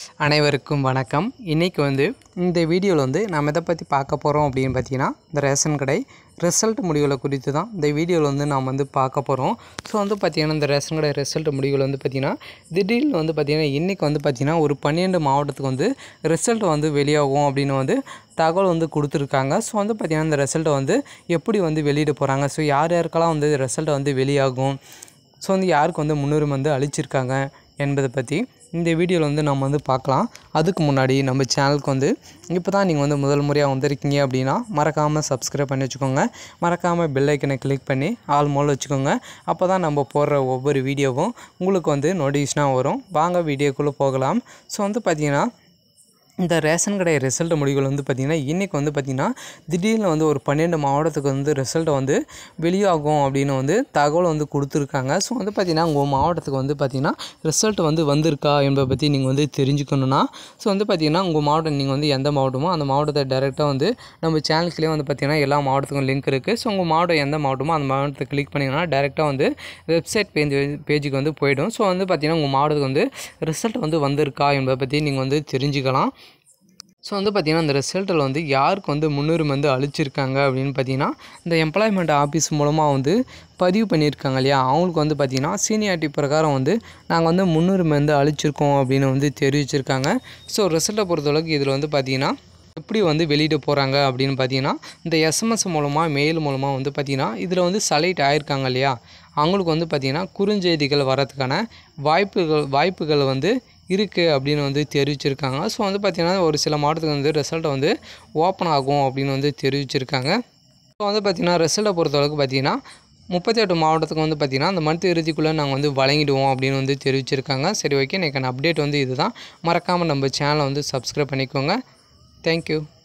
அனைவருக்கும் வணக்கம் இன்றைக்கி வந்து இந்த வீடியோவில் வந்து நம்ம எதை பற்றி பார்க்க போகிறோம் அப்படின்னு பார்த்தீங்கன்னா இந்த ரேஷன் கடை ரிசல்ட் முடிவுகளை குறித்து தான் இந்த வீடியோவில் வந்து நாம் வந்து பார்க்க போகிறோம் ஸோ வந்து பார்த்திங்கன்னா இந்த ரேஷன் கடை ரிசல்ட் முடிவுகள் வந்து பார்த்திங்கன்னா திடீர்னு வந்து பார்த்திங்கன்னா இன்றைக்கி வந்து பார்த்திங்கன்னா ஒரு பன்னிரெண்டு மாவட்டத்துக்கு வந்து ரிசல்ட் வந்து வெளியாகும் அப்படின்னு வந்து தகவல் வந்து கொடுத்துருக்காங்க ஸோ வந்து பார்த்திங்கன்னா இந்த ரிசல்ட்டை வந்து எப்படி வந்து வெளியிட போகிறாங்க ஸோ யார் யாருக்கெல்லாம் வந்து ரிசல்ட் வந்து வெளியாகும் ஸோ வந்து யாருக்கு வந்து முன்னுரிமை வந்து அளிச்சிருக்காங்க என்பதை பற்றி இந்த வீடியோவில் வந்து நம்ம வந்து பார்க்கலாம் அதுக்கு முன்னாடி நம்ம சேனலுக்கு வந்து இப்போ தான் நீங்கள் வந்து முதல் முறையாக வந்திருக்கீங்க அப்படின்னா மறக்காமல் சப்ஸ்கிரைப் பண்ணி வச்சுக்கோங்க மறக்காமல் பெல் ஐக்கனை கிளிக் பண்ணி ஆல் மோல் வச்சுக்கோங்க அப்போ தான் நம்ம போடுற ஒவ்வொரு வீடியோவும் உங்களுக்கு வந்து நோட்டிஃபிகேஷனாக வரும் வாங்க வீடியோக்குள்ளே போகலாம் ஸோ வந்து பார்த்திங்கன்னா இந்த ரேஷன் கடை ரிசல்ட் முடிவுகள் வந்து பார்த்திங்கன்னா இன்றைக்கி வந்து பார்த்திங்கன்னா திடீர்னு வந்து ஒரு பன்னெண்டு மாவட்டத்துக்கு வந்து ரிசல்ட்டை வந்து வெளியாகும் அப்படின்னு வந்து தகவல் வந்து கொடுத்துருக்காங்க ஸோ வந்து பார்த்திங்கன்னா உங்கள் மாவட்டத்துக்கு வந்து பார்த்திங்கன்னா ரிசல்ட் வந்து வந்திருக்கா என்பதை பற்றி நீங்கள் வந்து தெரிஞ்சுக்கணுன்னா ஸோ வந்து பார்த்திங்கன்னா உங்கள் மாவட்டம் நீங்கள் வந்து எந்த மாவட்டமோ அந்த மாவட்டத்தை டேரெக்டாக வந்து நம்ம சேனலுக்குள்ளே வந்து பார்த்திங்கன்னா எல்லா மாவட்டத்துக்கும் லிங்க் இருக்குது ஸோ உங்கள் மாவட்டம் எந்த மாவட்டமோ அந்த மாவட்டத்தை கிளிக் பண்ணிங்கன்னா டேரெக்டாக வந்து வெப்சைட் பேஜ் பேஜுக்கு வந்து போயிடும் ஸோ வந்து பார்த்திங்கன்னா உங்கள் மாவட்டத்துக்கு வந்து ரிசல்ட் வந்து வந்திருக்கா என்பதை பற்றி நீங்கள் வந்து தெரிஞ்சுக்கலாம் ஸோ வந்து பார்த்திங்கன்னா இந்த ரிசல்ட்டில் வந்து யாருக்கு வந்து முன்னுரிமை வந்து அளிச்சிருக்காங்க அப்படின்னு பார்த்தீங்கன்னா இந்த எம்ப்ளாய்மெண்ட் ஆஃபீஸ் மூலமாக வந்து பதிவு பண்ணியிருக்காங்க இல்லையா அவங்களுக்கு வந்து பார்த்திங்கன்னா சீனியாரிட்டி பிரகாரம் வந்து நாங்கள் வந்து முன்னுரிமை வந்து அளிச்சிருக்கோம் அப்படின்னு வந்து தெரிவிச்சிருக்காங்க ஸோ ரிசல்ட்டை பொறுத்தளவுக்கு இதில் வந்து பார்த்திங்கன்னா எப்படி வந்து வெளியிட போகிறாங்க அப்படின்னு பார்த்தீங்கன்னா இந்த எஸ்எம்எஸ் மூலமாக மெயில் மூலமாக வந்து பார்த்திங்கன்னா இதில் வந்து செலக்ட் ஆகிருக்காங்க இல்லையா அவங்களுக்கு வந்து பார்த்திங்கன்னா குறுஞ்செய்திகள் வரதுக்கான வாய்ப்புகள் வாய்ப்புகள் வந்து இருக்குது அப்படின்னு வந்து தெரிவிச்சிருக்காங்க ஸோ வந்து பார்த்திங்கன்னா ஒரு சில மாவட்டத்துக்கு வந்து ரிசல்ட்டை வந்து ஓப்பன் ஆகும் அப்படின்னு வந்து தெரிவிச்சிருக்காங்க ஸோ வந்து பார்த்திங்கன்னா ரிசல்ட்டை பொறுத்தளவுக்கு பார்த்திங்கன்னா முப்பத்தி எட்டு மாவட்டத்துக்கு வந்து பார்த்திங்கன்னா அந்த மந்த் இறுதிக்குள்ளே நாங்கள் வந்து வழங்கிடுவோம் அப்படின்னு வந்து தெரிவிச்சிருக்காங்க சரி ஓகே எனக்கு அப்டேட் வந்து இதுதான் மறக்காமல் நம்ம சேனலை வந்து சப்ஸ்கிரைப் பண்ணிக்கோங்க தேங்க்யூ